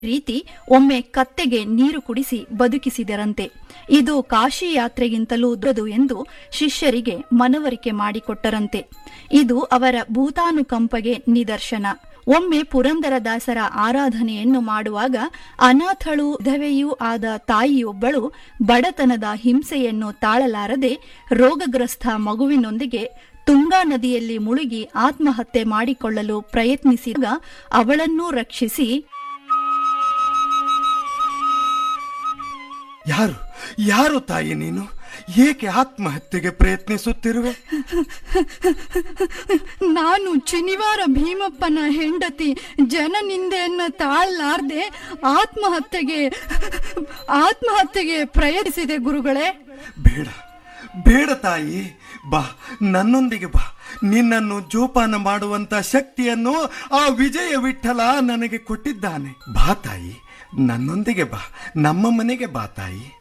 ರೀತಿ ಒಮ್ಮೆ ಕತ್ತೆಗೆ ನೀರು ಕುಡಿಸಿ ಬದುಕಿಸಿದರಂತೆ ಇದು ಕಾಶಿ ಯಾತ್ರೆಗಿಂತಲೂ ದೊಡ್ಡದು ಎಂದು ಶಿಷ್ಯರಿಗೆ ಮನವರಿಕೆ ಮಾಡಿಕೊಟ್ಟರಂತೆ ಇದು ಅವರ ಭೂತಾನುಕಂಪಗೆ ನಿದರ್ಶನ ಒಮ್ಮೆ ಪುರಂದರದಾಸರ ಆರಾಧನೆಯನ್ನು ಮಾಡುವಾಗ ಅನಾಥಳು ವಿಧವೆಯೂ ಆದ ತಾಯಿಯೊಬ್ಬಳು ಬಡತನದ ಹಿಂಸೆಯನ್ನು ತಾಳಲಾರದೆ ರೋಗಗ್ರಸ್ತ ಮಗುವಿನೊಂದಿಗೆ ತುಂಗಾ ನದಿಯಲ್ಲಿ ಮುಳುಗಿ ಆತ್ಮಹತ್ಯೆ ಮಾಡಿಕೊಳ್ಳಲು ಪ್ರಯತ್ನಿಸಿದಾಗ ಅವಳನ್ನೂ ರಕ್ಷಿಸಿ ಯಾರು ಯಾರು ತಾಯಿ ನೀನು ಏಕೆ ಆತ್ಮಹತ್ಯೆಗೆ ಪ್ರಯತ್ನಿಸುತ್ತಿರುವೆ ನಾನು ಶನಿವಾರ ಭೀಮಪ್ಪನ ಹೆಂಡತಿ ಜನನಿಂದೆಯನ್ನ ತಾಳಲಾರ್ದೆ ಆತ್ಮಹತ್ಯೆಗೆ ಆತ್ಮಹತ್ಯೆಗೆ ಪ್ರಯತ್ನಿಸಿದೆ ಗುರುಗಳೇ ಬೇಡ ಬೇಡ ತಾಯಿ ಬಾ ನನ್ನೊಂದಿಗೆ ಬಾ ನಿನ್ನನ್ನು ಜೋಪಾನ ಮಾಡುವಂತ ಶಕ್ತಿಯನ್ನು ಆ ವಿಜಯ ವಿಠಲ ನನಗೆ ಕೊಟ್ಟಿದ್ದಾನೆ ಬಾ ತಾಯಿ ನನ್ನೊಂದಿಗೆ ಬಾ ನಮ್ಮ ಮನೆಗೆ ಬಾ ತಾಯಿ